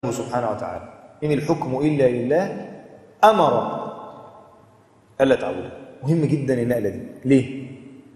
سبحانه وتعالى إن الحكم إلا لله أمر ألا تعبدوا مهم جدا النقلة دي ليه؟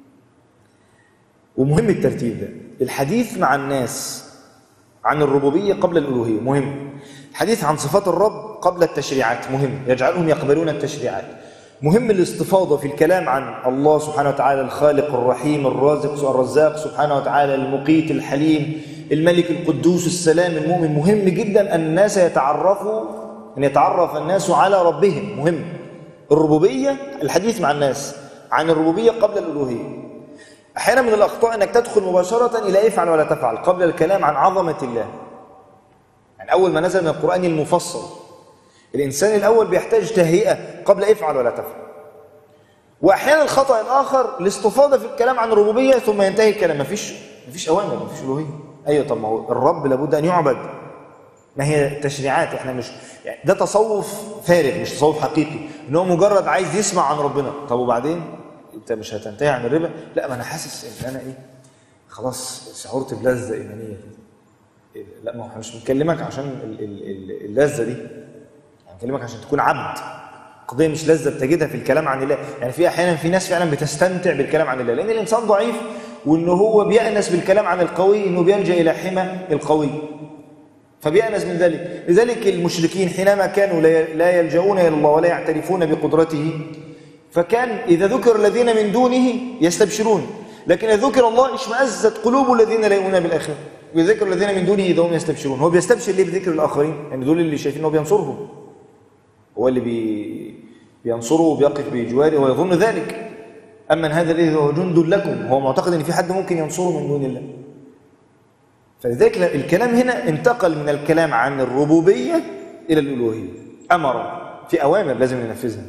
ومهم الترتيب ده الحديث مع الناس عن الربوبية قبل الألوهية مهم الحديث عن صفات الرب قبل التشريعات مهم يجعلهم يقبلون التشريعات مهم الاستفاضة في الكلام عن الله سبحانه وتعالى الخالق الرحيم الرازق الرزاق سبحانه وتعالى المقيت الحليم الملك القدوس السلام المؤمن مهم جدا أن الناس يتعرفوا أن يتعرف الناس على ربهم مهم الربوبية الحديث مع الناس عن الربوبية قبل الألوهية أحيانا من الأخطاء أنك تدخل مباشرة إلى افعل ولا تفعل قبل الكلام عن عظمة الله يعني أول ما نزل من القرآن المفصل الإنسان الأول بيحتاج تهيئة قبل افعل ولا تفعل وأحيانا الخطأ الآخر الاستفاضة في الكلام عن الربوبية ثم ينتهي الكلام مفيش مفيش أوامر مفيش ألوهية أيوة طب ما هو الرب لابد أن يعبد ما هي تشريعات احنا مش يعني ده تصوف فارغ مش تصوف حقيقي ان هو مجرد عايز يسمع عن ربنا طب وبعدين انت مش هتنتهي عن الربا لا ما انا حاسس ان انا ايه خلاص شعرت بلذه ايمانيه كده لا ما هو مش بنكلمك عشان ال- ال- ال- اللذه دي بنكلمك عشان تكون عبد قضيه مش لذه بتجدها في الكلام عن الله يعني في احيانا في ناس فعلا بتستمتع بالكلام عن الله لان الانسان ضعيف وان هو بيأنس بالكلام عن القوي انه بيلجأ الى حمى القوي فبيأنس من ذلك لذلك المشركين حينما كانوا لا- لا يلجؤون إلى الله ولا يعترفون بقدرته فكان إذا ذكر الذين من دونه يستبشرون لكن إذا ذكر الله اشمأزت قلوب الذين لا يؤمنون بالآخرة وذكر الذين من دونه إذا هم يستبشرون هو بيستبشر ليه بذكر الآخرين يعني دول اللي شايفين أنه بينصرهم هو اللي بي بينصره وبيقف بجواره ويظن ذلك أما هذا الذي هو جند لكم هو معتقد أن في حد ممكن ينصره من دون الله فلذلك الكلام هنا انتقل من الكلام عن الربوبية إلى الألوهية أمر في أوامر لازم ننفذها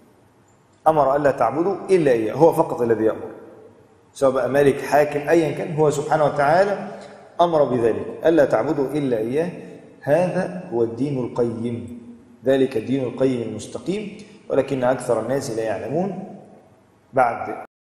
أمر ألا تعبدوا إلا إياه هو فقط الذي يأمر سواء بقى مالك حاكم أيا كان هو سبحانه وتعالى أمر بذلك ألا تعبدوا إلا إياه هذا هو الدين القيم ذلك الدين القيم المستقيم ولكن أكثر الناس لا يعلمون بعد